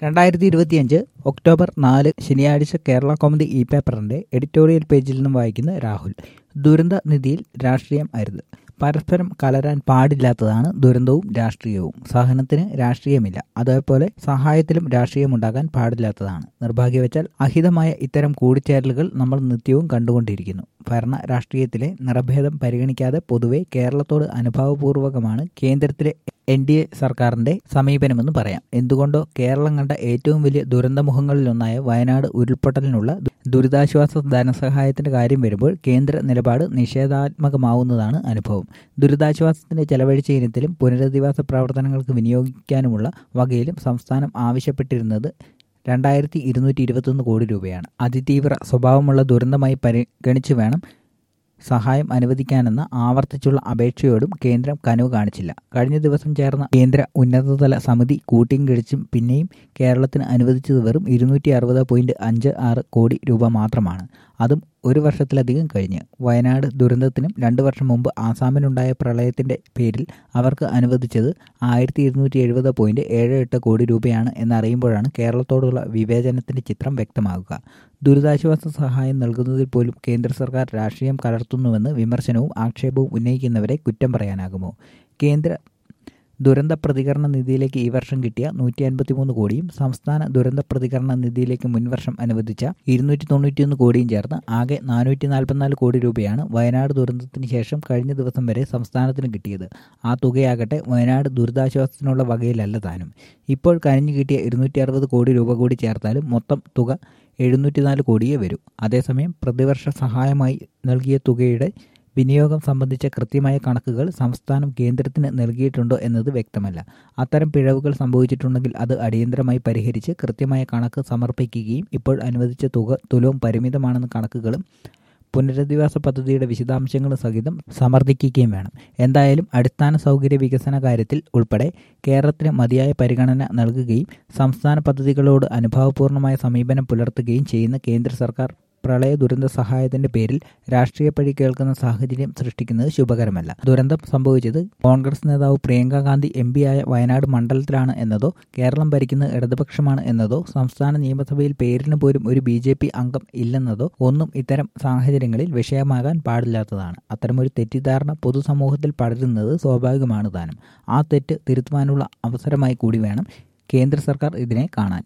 രണ്ടായിരത്തി ഇരുപത്തിയഞ്ച് ഒക്ടോബർ നാല് ശനിയാഴ്ച കേരള കോമഡി ഇ പേപ്പറിന്റെ എഡിറ്റോറിയൽ പേജിൽ നിന്നും വായിക്കുന്ന രാഹുൽ ദുരന്ത നിധിയിൽ രാഷ്ട്രീയം അരുത് പരസ്പരം കലരാൻ പാടില്ലാത്തതാണ് ദുരന്തവും രാഷ്ട്രീയവും സഹനത്തിന് രാഷ്ട്രീയമില്ല അതേപോലെ സഹായത്തിലും രാഷ്ട്രീയമുണ്ടാകാൻ പാടില്ലാത്തതാണ് നിർഭാഗ്യവച്ചാൽ അഹിതമായ ഇത്തരം കൂടിച്ചേരലുകൾ നമ്മൾ നിത്യവും കണ്ടുകൊണ്ടിരിക്കുന്നു ഭരണ രാഷ്ട്രീയത്തിലെ നിറഭേദം പരിഗണിക്കാതെ പൊതുവെ കേരളത്തോട് അനുഭാവപൂർവകമാണ് കേന്ദ്രത്തിലെ എൻ ഡി എ സർക്കാരിന്റെ സമീപനമെന്ന് പറയാം എന്തുകൊണ്ടോ കേരളം കണ്ട ഏറ്റവും വലിയ ദുരന്തമുഖങ്ങളിലൊന്നായ വയനാട് ഉരുൾപൊട്ടലിനുള്ള ദുരിതാശ്വാസ ധനസഹായത്തിന്റെ കാര്യം വരുമ്പോൾ കേന്ദ്ര നിലപാട് നിഷേധാത്മകമാവുന്നതാണ് അനുഭവം ദുരിതാശ്വാസത്തിന് ചെലവഴിച്ച ഇനത്തിലും പുനരധിവാസ പ്രവർത്തനങ്ങൾക്ക് വിനിയോഗിക്കാനുമുള്ള വകയിലും സംസ്ഥാനം ആവശ്യപ്പെട്ടിരുന്നത് രണ്ടായിരത്തി ഇരുന്നൂറ്റി ഇരുപത്തൊന്ന് കോടി രൂപയാണ് അതിതീവ്ര സ്വഭാവമുള്ള ദുരന്തമായി പരിഗണിച്ചു വേണം സഹായം അനുവദിക്കാനെന്ന ആവർത്തിച്ചുള്ള അപേക്ഷയോടും കേന്ദ്രം കനിവ് കാണിച്ചില്ല കഴിഞ്ഞ ദിവസം ചേർന്ന കേന്ദ്ര ഉന്നതതല സമിതി കൂട്ടിയും കിഴിച്ചും പിന്നെയും കേരളത്തിന് അനുവദിച്ചത് വെറും ഇരുന്നൂറ്റി അറുപത് പോയിന്റ് അഞ്ച് ആറ് കോടി രൂപ മാത്രമാണ് അതും ഒരു വർഷത്തിലധികം കഴിഞ്ഞ് വയനാട് ദുരന്തത്തിനും രണ്ടു വർഷം മുമ്പ് ആസാമിനുണ്ടായ പ്രളയത്തിന്റെ പേരിൽ അവർക്ക് അനുവദിച്ചത് ആയിരത്തി ഇരുന്നൂറ്റി എഴുപത് പോയിന്റ് ഏഴ് എട്ട് കോടി രൂപയാണ് എന്നറിയുമ്പോഴാണ് കേരളത്തോടുള്ള വിവേചനത്തിന്റെ ചിത്രം വ്യക്തമാകുക ദുരിതാശ്വാസ സഹായം നൽകുന്നതിൽ പോലും കേന്ദ്ര സർക്കാർ രാഷ്ട്രീയം കലർത്തുന്നുവെന്ന് വിമർശനവും ആക്ഷേപവും ഉന്നയിക്കുന്നവരെ കുറ്റം പറയാനാകുമോ കേന്ദ്ര ദുരന്ത പ്രതികരണ നിധിയിലേക്ക് ഈ വർഷം കിട്ടിയ നൂറ്റി അൻപത്തിമൂന്ന് കോടിയും സംസ്ഥാന ദുരന്ത പ്രതികരണ നിധിയിലേക്ക് മുൻവർഷം അനുവദിച്ച ഇരുന്നൂറ്റി തൊണ്ണൂറ്റിയൊന്ന് കോടിയും ചേർന്ന് ആകെ നാനൂറ്റി നാൽപ്പത്തിനാല് കോടി രൂപയാണ് വയനാട് ദുരന്തത്തിന് ശേഷം കഴിഞ്ഞ ദിവസം വരെ സംസ്ഥാനത്തിന് കിട്ടിയത് ആ തുകയാകട്ടെ വയനാട് ദുരിതാശ്വാസത്തിനുള്ള വകയിലല്ല താനും ഇപ്പോൾ കഴിഞ്ഞു കിട്ടിയ ഇരുന്നൂറ്റി അറുപത് കോടി രൂപ കൂടി ചേർത്താലും മൊത്തം തുക എഴുന്നൂറ്റിനാല് കോടിയേ വരൂ അതേസമയം പ്രതിവർഷ സഹായമായി നൽകിയ തുകയുടെ വിനിയോഗം സംബന്ധിച്ച കൃത്യമായ കണക്കുകൾ സംസ്ഥാനം കേന്ദ്രത്തിന് നൽകിയിട്ടുണ്ടോ എന്നത് വ്യക്തമല്ല അത്തരം പിഴവുകൾ സംഭവിച്ചിട്ടുണ്ടെങ്കിൽ അത് അടിയന്തരമായി പരിഹരിച്ച് കൃത്യമായ കണക്ക് സമർപ്പിക്കുകയും ഇപ്പോൾ അനുവദിച്ച തുക തുലവും പരിമിതമാണെന്ന കണക്കുകളും പുനരധിവാസ പദ്ധതിയുടെ വിശദാംശങ്ങളും സഹിതം സമർത്ഥിക്കുകയും വേണം എന്തായാലും അടിസ്ഥാന സൗകര്യ വികസന കാര്യത്തിൽ ഉൾപ്പെടെ കേരളത്തിന് മതിയായ പരിഗണന നൽകുകയും സംസ്ഥാന പദ്ധതികളോട് അനുഭാവപൂർണമായ സമീപനം പുലർത്തുകയും ചെയ്യുന്ന കേന്ദ്ര സർക്കാർ പ്രളയ ദുരന്ത സഹായത്തിന്റെ പേരിൽ രാഷ്ട്രീയ പഴി കേൾക്കുന്ന സാഹചര്യം സൃഷ്ടിക്കുന്നത് ശുഭകരമല്ല ദുരന്തം സംഭവിച്ചത് കോൺഗ്രസ് നേതാവ് പ്രിയങ്ക ഗാന്ധി എം ആയ വയനാട് മണ്ഡലത്തിലാണ് എന്നതോ കേരളം ഭരിക്കുന്നത് ഇടതുപക്ഷമാണ് എന്നതോ സംസ്ഥാന നിയമസഭയിൽ പേരിന് പോലും ഒരു ബി ജെ പി അംഗം ഇല്ലെന്നതോ ഒന്നും ഇത്തരം സാഹചര്യങ്ങളിൽ വിഷയമാകാൻ പാടില്ലാത്തതാണ് അത്തരമൊരു തെറ്റിദ്ധാരണ പൊതുസമൂഹത്തിൽ പടരുന്നത് സ്വാഭാവികമാണ് താനും ആ തെറ്റ് തിരുത്തുവാനുള്ള അവസരമായി കൂടി വേണം കേന്ദ്ര സർക്കാർ ഇതിനെ കാണാൻ